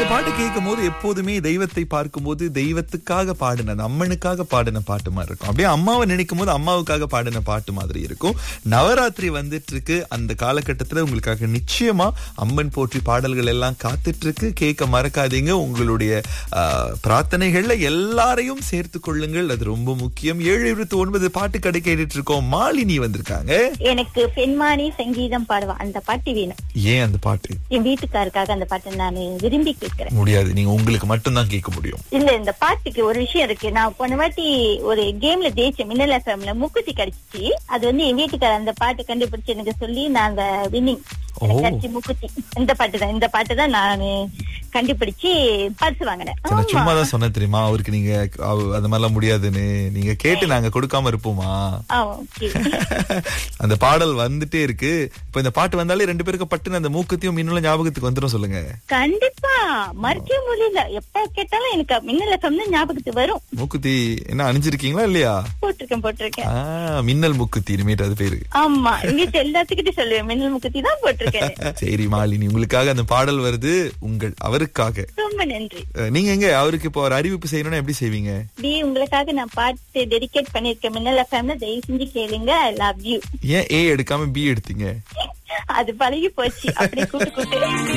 இந்த பாட்டு கேட்கும் போது எப்போதுமே தெய்வத்தை பார்க்கும்போது தெய்வத்துக்காக பாடின அந்த அம்மனுக்காக பாடின பாட்டு மாதிரி இருக்கும் அப்படியே அம்மாவை நினைக்கும் போது அம்மாவுக்காக பாடின பாட்டு மாதிரி இருக்கும் நவராத்திரி வந்துட்டு இருக்கு அந்த காலகட்டத்துல உங்களுக்காக நிச்சயமா அம்மன் போற்றி பாடல்கள் எல்லாம் காத்துட்டு இருக்கு கேட்க மறக்காதீங்க உங்களுடைய ஆஹ், பிரார்த்தனைகள்ல எல்லாரையும் சேர்த்து கொள்ளுங்கள் அது ரொம்ப முக்கியம் ஏழு இருபத்தி ஒன்பது பாட்டு கடை கேட்டுட்டு இருக்கோம் மாலினி வந்திருக்காங்க எனக்கு பெண்மானி சங்கீதம் பாடுவா அந்த பாட்டு வேணும் ஏன் அந்த பாட்டு என் வீட்டுக்காருக்காக அந்த பாட்டை நான் விரும்பி கேட்கிறேன் முடியாது நீங்க உங்களுக்கு மட்டும்தான் கேட்க முடியும் இல்ல இந்த பாட்டுக்கு ஒரு விஷயம் இருக்கு நான் போன வாட்டி ஒரு கேம்ல ஜெயிச்சேன் மின்னல் எஃப்எம்ல முக்குத்தி கிடைச்சிச்சு அது வந்து என் வீட்டுக்காரர் அந்த பாட்டு கண்டுபிடிச்சு எனக்கு சொல்லி நான் அந்த வின்னிங் ஓ. கிடைச்சி முக்குத்தி இந்த பாட்டு தான் இந்த பாட்டு தான் நான் கண்டுபிடிச்சு பரிசு வாங்கினேன் சரி, நான் ஆமா. சும்மா தான் சொன்னேன் தெரியுமா அவருக்கு நீங்க அவ- அந்த மாதிரிலாம் முடியாதுன்னு நீங்க கேட்டு நாங்க கொடுக்காம இருப்போமா ஆ, okay. அந்த பாடல் வந்துட்டே இருக்கு இப்ப இந்த பாட்டு வந்தாலே ரெண்டு பேருக்கு பட்டுன்னு அந்த மூக்கத்தையும் மின்னலும் ஞாபகத்துக்கு வந்துரும் சொல்லுங்க கண்டிப்பா மறுக்கவே முடியல எப்ப கேட்டாலும் எனக்கு மின்னல் எஃப்எம் தான் ஞாபகத்துக்கு வரும் மூக்குத்தி என்ன அணிஞ்சிருக்கீங்களா இல்லையா போட்டிருக்கேன் போட்டிருக்கேன் ஆ, மின்னல் மூக்குத்தி இனிமேட்டு அது பேரு ஆமா வீட்டு எல்லாத்துக்கிட்டும் சொல்லுவேன் மின்னல் முக்கத்தி தான் போட்டிருக்கேன் சரி மாலினி உங்களுக்காக அந்த பாடல் வருது உங்கள் அவருக்காக ரொம்ப நன்றி அஹ், நீங்க எங்க அவருக்கு இப்போ ஒரு அறிவிப்பு செய்யணும்னா எப்படி செய்வீங்க டி உங்களுக்காக நான் பாட்டு டெடிகேட் பண்ணிருக்கேன் மின்னல் எஃப்எம்ல தயவு செஞ்சு கேளுங்க ஐ லவ் யூ ஏன் ஏ எடுக்காம பி எடுத்தீங்க அது பழகி போச்சு அப்படியே கூட்டு கூட்டு